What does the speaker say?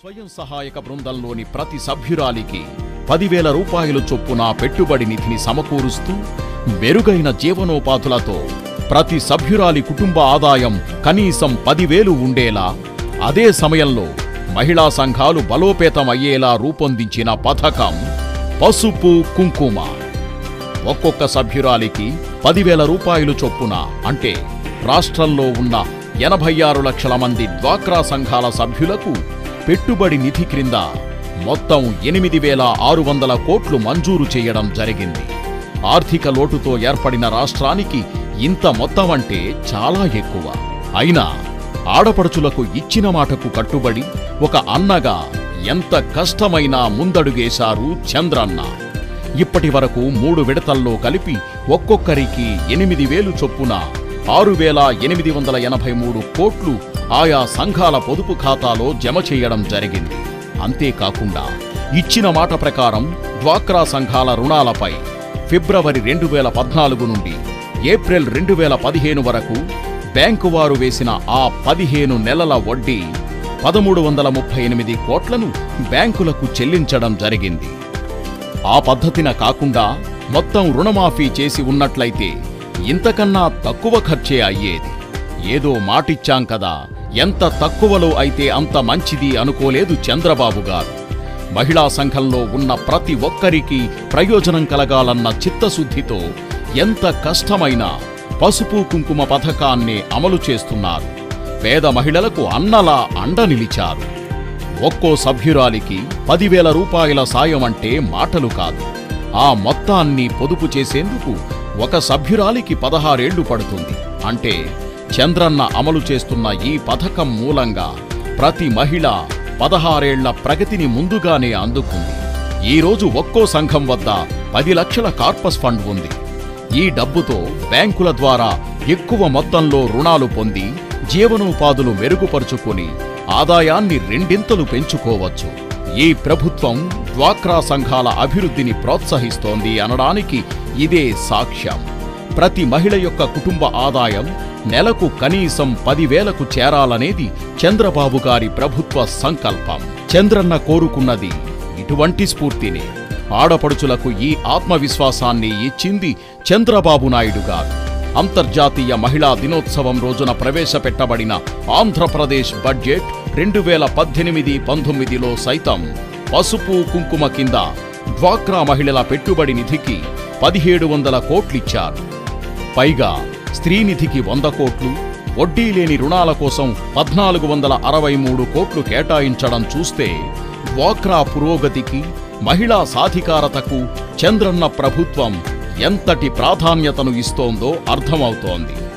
స్వయం సహాయక బృందంలోని ప్రతి సభ్యురాలికి పదివేల రూపాయలు చొప్పున పెట్టుబడి నిధిని సమకూరుస్తూ మెరుగైన జీవనోపాధులతో ప్రతి సభ్యురాలి కుటుంబ ఆదాయం కనీసం పదివేలు ఉండేలా అదే సమయంలో మహిళా సంఘాలు బలోపేతం అయ్యేలా రూపొందించిన పథకం పసుపు కుంకుమ ఒక్కొక్క సభ్యురాలికి పదివేల రూపాయలు చొప్పున అంటే రాష్ట్రంలో ఉన్న ఎనభై ఆరు లక్షల మంది డ్వాక్రా సంఘాల సభ్యులకు పెట్టుబడి నిధి క్రింద మొత్తం ఎనిమిది వేల ఆరు వందల కోట్లు మంజూరు చేయడం జరిగింది ఆర్థిక లోటుతో ఏర్పడిన రాష్ట్రానికి ఇంత మొత్తం అంటే చాలా ఎక్కువ అయినా ఆడపడుచులకు ఇచ్చిన మాటకు కట్టుబడి ఒక అన్నగా ఎంత కష్టమైనా ముందడుగేశారు చంద్రన్న ఇప్పటి వరకు మూడు విడతల్లో కలిపి ఒక్కొక్కరికి ఎనిమిది వేలు చొప్పున ఆరు వేల ఎనిమిది వందల ఎనభై మూడు కోట్లు ఆయా సంఘాల పొదుపు ఖాతాలో జమ చేయడం జరిగింది అంతేకాకుండా ఇచ్చిన మాట ప్రకారం డ్వాక్రా సంఘాల రుణాలపై ఫిబ్రవరి రెండు వేల పద్నాలుగు నుండి ఏప్రిల్ రెండు వేల పదిహేను వరకు బ్యాంకు వారు వేసిన ఆ పదిహేను నెలల వడ్డీ పదమూడు వందల ముప్పై ఎనిమిది కోట్లను బ్యాంకులకు చెల్లించడం జరిగింది ఆ పద్ధతిన కాకుండా మొత్తం రుణమాఫీ చేసి ఉన్నట్లయితే ఇంతకన్నా తక్కువ ఖర్చే అయ్యేది ఏదో మాటిచ్చాం కదా ఎంత తక్కువలో అయితే అంత మంచిది అనుకోలేదు చంద్రబాబు గారు మహిళా సంఘంలో ఉన్న ప్రతి ఒక్కరికి ప్రయోజనం కలగాలన్న చిత్తశుద్ధితో ఎంత కష్టమైనా పసుపు కుంకుమ పథకాన్ని అమలు చేస్తున్నారు పేద మహిళలకు అన్నలా అండ నిలిచారు ఒక్కో సభ్యురాలికి పదివేల రూపాయల సాయం అంటే మాటలు కాదు ఆ మొత్తాన్ని పొదుపు చేసేందుకు ఒక సభ్యురాలికి పదహారేళ్లు పడుతుంది అంటే చంద్రన్న అమలు చేస్తున్న ఈ పథకం మూలంగా ప్రతి మహిళ పదహారేళ్ల ప్రగతిని ముందుగానే అందుకుంది ఈ రోజు ఒక్కో సంఘం వద్ద పది లక్షల కార్పస్ ఫండ్ ఉంది ఈ డబ్బుతో బ్యాంకుల ద్వారా ఎక్కువ మొత్తంలో రుణాలు పొంది జీవనోపాధులు మెరుగుపరుచుకొని ఆదాయాన్ని రెండింతలు పెంచుకోవచ్చు ఈ ప్రభుత్వం డ్వాక్రా సంఘాల అభివృద్ధిని ప్రోత్సహిస్తోంది అనడానికి ఇదే సాక్ష్యం ప్రతి మహిళ యొక్క కుటుంబ ఆదాయం నెలకు కనీసం పదివేలకు చేరాలనేది చంద్రబాబు గారి ప్రభుత్వ సంకల్పం చంద్రన్న కోరుకున్నది ఇటువంటి స్ఫూర్తినే ఆడపడుచులకు ఈ ఆత్మవిశ్వాసాన్ని ఇచ్చింది చంద్రబాబు నాయుడు గారు అంతర్జాతీయ మహిళా దినోత్సవం రోజున ప్రవేశపెట్టబడిన ఆంధ్రప్రదేశ్ బడ్జెట్ రెండు వేల పద్దెనిమిది పంతొమ్మిదిలో సైతం పసుపు కుంకుమ కింద డ్వాక్రా మహిళల పెట్టుబడి నిధికి పదిహేడు వందల కోట్లిచ్చారు పైగా స్త్రీనిధికి వంద కోట్లు వడ్డీ లేని రుణాల కోసం పద్నాలుగు వందల అరవై మూడు కోట్లు కేటాయించడం చూస్తే డ్వాక్రా పురోగతికి మహిళా సాధికారతకు చంద్రన్న ప్రభుత్వం ఎంతటి ప్రాధాన్యతను ఇస్తోందో అర్థమవుతోంది